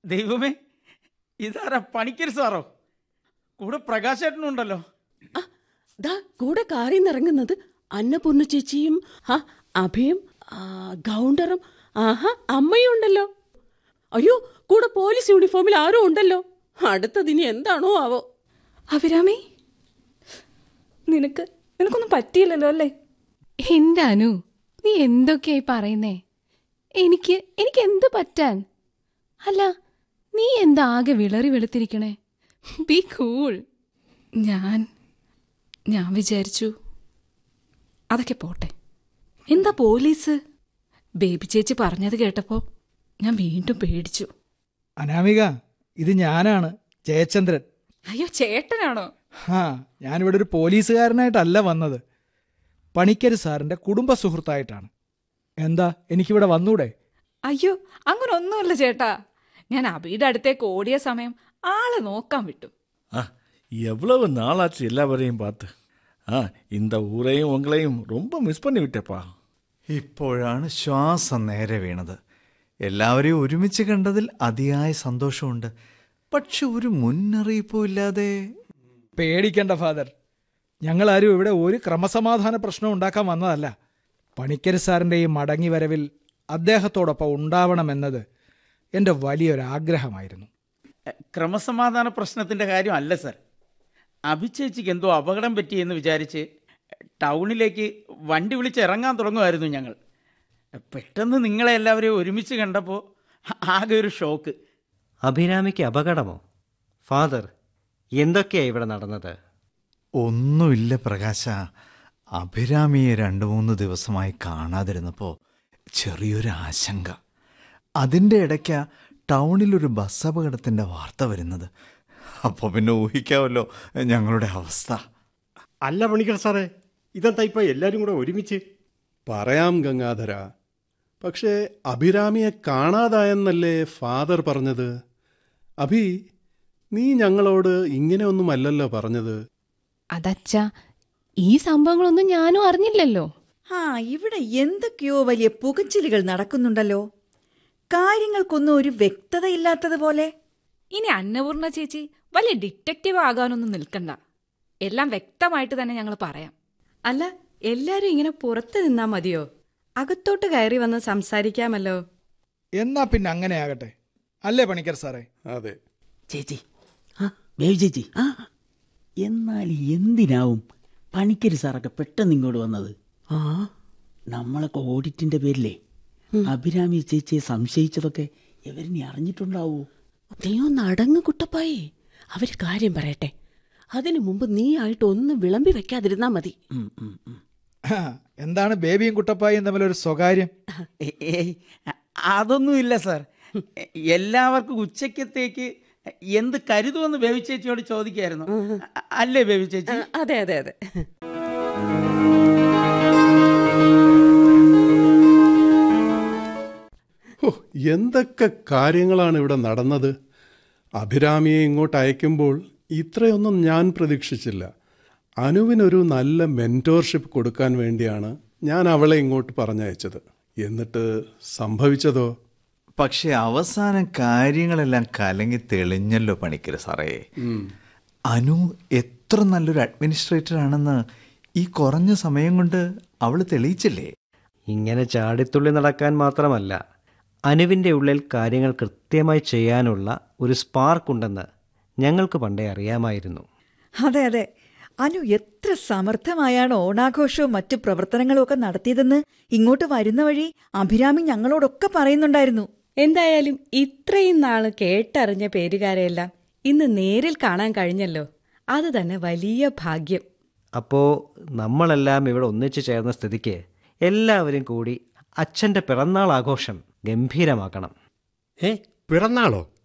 ദൈവമേ ഇതാരാ പണിക്കര് സാറോ കൂടെ പ്രകാശേട്ടനുണ്ടല്ലോ ആ, ദാ കൂടെ കാറിൽ നിന്നിറങ്ങുന്നത് അന്നപൂർണ്ണ ചേച്ചിയും ആ അഭയും ആ, ഗൗണ്ടറും ആഹാ അമ്മയും ഉണ്ടല്ലോ അയ്യോ കൂടെ പോലീസ് യൂണിഫോമിൽ ആരോ ഉണ്ടല്ലോ അടുത്തതിനി എന്താണോ ആവോ അഭിരാമി നിനക്ക് നിനക്കൊന്നും പറ്റിയില്ലല്ലോ അല്ലേ എന്റെ അനു നീ എന്തൊക്കെയായി പറയുന്നേ എനിക്ക് എനിക്ക് എന്ത് പറ്റാൻ അല്ല നീ എന്താ ആകെ വിളറി വെളുത്തിരിക്കണേ ബി കൂൾ ഞാൻ ഞാൻ വിചാരിച്ചു അതൊക്കെ പോട്ടെ എന്താ പോലീസ് ബേബി ചേച്ചി പറഞ്ഞത് കേട്ടപ്പോ ഞാൻ വീണ്ടും പേടിച്ചു അനാമിക ഇത് ഞാനാണ് ജയചന്ദ്രൻ അയ്യോ ചേട്ടനാണോ ഹാ ഞാനിവിടെ ഒരു പോലീസുകാരനായിട്ടല്ല വന്നത് പണിക്കര് സാറിൻ്റെ കുടുംബ സുഹൃത്തായിട്ടാണ് എന്താ എനിക്കിവിടെ വന്നൂടെ അയ്യോ അങ്ങനെ ഒന്നുമല്ല ചേട്ടാ ഞാൻ അബിയുടെ അടുത്തേക്ക് ഓടിയ സമയം ആളെ നോക്കാൻ വിട്ടു ஆ எவ்வளவு நாளாச்சு எல்லாவரையும் பார்த்து ஆ இந்த ஊரையும் உங்களையும் ரொம்ப மிஸ் பண்ணி விட்டேப்பா ഇപ്പോഴാണ് ശ്വാസം നേരെ വീണത് എല്ലാവരെയും ഒരുമിച്ച് കണ്ടതിൽ അതിയായ സന്തോഷമുണ്ട് പക്ഷെ ഒരു മുന്നറിയിപ്പും ഇല്ലാതെ പേടിക്കണ്ട ഫാദർ ഞങ്ങളാരും ഇവിടെ ഒരു ക്രമസമാധാന പ്രശ്നം ഉണ്ടാക്കാൻ വന്നതല്ല പണിക്കര് സാറിൻ്റെ ഈ മടങ്ങി വരവിൽ അദ്ദേഹത്തോടൊപ്പം ഉണ്ടാവണമെന്നത് എൻ്റെ വലിയൊരു ആഗ്രഹമായിരുന്നു എ, ക്രമസമാധാന പ്രശ്നത്തിൻ്റെ കാര്യം അല്ല സർ അഭിചേച്ചിക്ക് എന്തോ അപകടം പറ്റിയെന്ന് വിചാരിച്ച് ടൗണിലേക്ക് വണ്ടി വിളിച്ച് ഇറങ്ങാൻ തുടങ്ങുമായിരുന്നു ഞങ്ങൾ പെട്ടെന്ന് നിങ്ങളെ എല്ലാവരെയും ഒരുമിച്ച് കണ്ടപ്പോൾ ആകെ ഒരു ഷോക്ക് അഭിരാമിക്ക് അപകടമോ ഫാദർ എന്തൊക്കെയാ ഇവിടെ നടന്നത് ഒന്നുമില്ല പ്രകാശ അഭിരാമിയെ രണ്ടു മൂന്ന് ദിവസമായി കാണാതിരുന്നപ്പോൾ ചെറിയൊരു ആശങ്ക അതിൻ്റെ ഇടയ്ക്ക ടൗണിലൊരു ബസ് അപകടത്തിൻ്റെ വാർത്ത വരുന്നത് അപ്പോൾ പിന്നെ ഊഹിക്കാമല്ലോ ഞങ്ങളുടെ അവസ്ഥ അല്ല പണിക്കർ സാറേ ഇതെന്താ ഇപ്പൊ എല്ലാരും കൂടെ ഒരുമിച്ച് പറയാം ഗംഗാധര പക്ഷേ അഭിരാമിയെ കാണാതായെന്നല്ലേ ഫാദർ പറഞ്ഞത് അഭി നീ ഞങ്ങളോട് ഇങ്ങനെയൊന്നുമല്ലല്ലോ പറഞ്ഞത് അതച്ച ഈ സംഭവങ്ങളൊന്നും ഞാനും അറിഞ്ഞില്ലല്ലോ ആ ഇവിടെ എന്തൊക്കെയോ വലിയ പുകച്ചിലുകൾ നടക്കുന്നുണ്ടല്ലോ കാര്യങ്ങൾക്കൊന്നും ഒരു വ്യക്തതയില്ലാത്തതുപോലെ ഇനി അന്നപൂർണ ചേച്ചി വലിയ ഡിറ്റക്റ്റീവ് ആകാനൊന്നും നിൽക്കണ്ട എല്ലാം വ്യക്തമായിട്ട് തന്നെ ഞങ്ങൾ പറയാം അല്ല എല്ലാരും ഇങ്ങനെ പുറത്ത് നിന്നാ മതിയോ അകത്തോട്ട് കയറി വന്ന് സംസാരിക്കാമല്ലോ എന്നാ പിന്നെ അങ്ങനെ ആകട്ടെ അല്ലേ പണിക്കർ സാറേ അതെ ചേച്ചി ബേബി ചേച്ചി എന്നാൽ എന്തിനാവും പണിക്കര് സാറൊക്കെ പെട്ടെന്ന് ഇങ്ങോട്ട് വന്നത് ആ നമ്മളൊക്കെ ഓഡിറ്റിന്റെ പേരിലേ അഭിരാമി ചേച്ചിയെ സംശയിച്ചതൊക്കെ ഇവരിനി അറിഞ്ഞിട്ടുണ്ടാവോ നീ ഒന്ന് അടങ്ങ് കുട്ടപ്പായി അവര് കാര്യം പറയട്ടെ അതിനു മുമ്പ് നീ ആയിട്ട് ഒന്ന് വിളമ്പി വെക്കാതിരുന്നാ മതി ആ, എന്താണ് ബേബിയും കുട്ടപ്പായും തമ്മിലൊരു സ്വകാര്യം ഏയ് അതൊന്നുമില്ല സാർ എല്ലാവർക്കും ഉച്ചക്കത്തേക്ക് എന്ത് കരുതുമെന്ന് ബേബി ചേച്ചിയോട് ചോദിക്കായിരുന്നു അ- അല്ലേ ബേബി ചേച്ചി അതെ അതെ അതെ ഹോ, എന്തൊക്കെ കാര്യങ്ങളാണ് ഇവിടെ നടന്നത് അഭിരാമിയെ ഇങ്ങോട്ട് അയക്കുമ്പോൾ ഇത്രയൊന്നും ഞാൻ പ്രതീക്ഷിച്ചില്ല അനുവിനൊരു നല്ല മെൻറ്റോർഷിപ്പ് കൊടുക്കാൻ വേണ്ടിയാണ് ഞാൻ അവളെ ഇങ്ങോട്ട് പറഞ്ഞയച്ചത് എന്നിട്ട് സംഭവിച്ചതോ പക്ഷെ അവസാനം കാര്യങ്ങളെല്ലാം കലങ്ങി തെളിഞ്ഞല്ലോ പണിക്കർ സാറേ അനു എത്ര നല്ലൊരു അഡ്മിനിസ്ട്രേറ്റർ ആണെന്ന് ഈ കുറഞ്ഞ സമയം കൊണ്ട് അവൾ തെളിയിച്ചില്ലേ ഇങ്ങനെ ചാടിത്തുള്ളി നടക്കാൻ മാത്രമല്ല അനുവിൻ്റെ ഉള്ളിൽ കാര്യങ്ങൾ കൃത്യമായി ചെയ്യാനുള്ള ഒരു സ്പാർക്ക് ഉണ്ടെന്ന് ഞങ്ങൾക്ക് പണ്ടേ അറിയാമായിരുന്നു അതെ അതെ അനു എത്ര സമർത്ഥമായാണ് ഓണാഘോഷവും മറ്റു പ്രവർത്തനങ്ങളും ഒക്കെ നടത്തിയതെന്ന് ഇങ്ങോട്ട് വരുന്ന വഴി അഭിരാമി ഞങ്ങളോടൊക്കെ പറയുന്നുണ്ടായിരുന്നു എന്തായാലും ഇത്രയും നാള് കേട്ടറിഞ്ഞ പേരുകാരെയെല്ലാം ഇന്ന് നേരിൽ കാണാൻ കഴിഞ്ഞല്ലോ അത് തന്നെ വലിയ ഭാഗ്യം അപ്പോൾ നമ്മളെല്ലാം ഇവിടെ ഒന്നിച്ചു ചേർന്ന സ്ഥിതിക്ക് എല്ലാവരും കൂടി അച്ഛൻ്റെ പിറന്നാൾ ആഘോഷം ഗംഭീരമാക്കണം ഏ പിറന്നാളോ